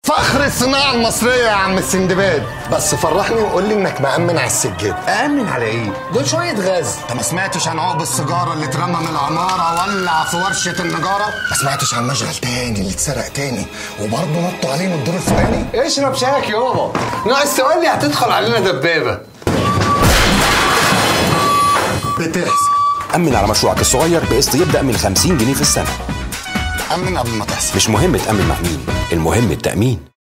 فخر الصناعة المصرية يا عم السندباد بس فرحني وقول لي انك مأمن على السجاد أأمن على إيه؟ دول شوية غاز انت ما سمعتش عن عقب السيجارة اللي اترمى من العمارة ولع في ورشة النجارة ما سمعتش عن مشغل تاني اللي اتسرق تاني وبرضه نطوا عليه من الدور الفلاني اشرب شاك يابا ناقص تقول لي هتدخل علينا دبابة بتحصل أمن على مشروعك الصغير بقسط يبدأ من 50 جنيه في السنة أمن قبل ما تحصل مش مهم تأمن مع مين المهم التأمين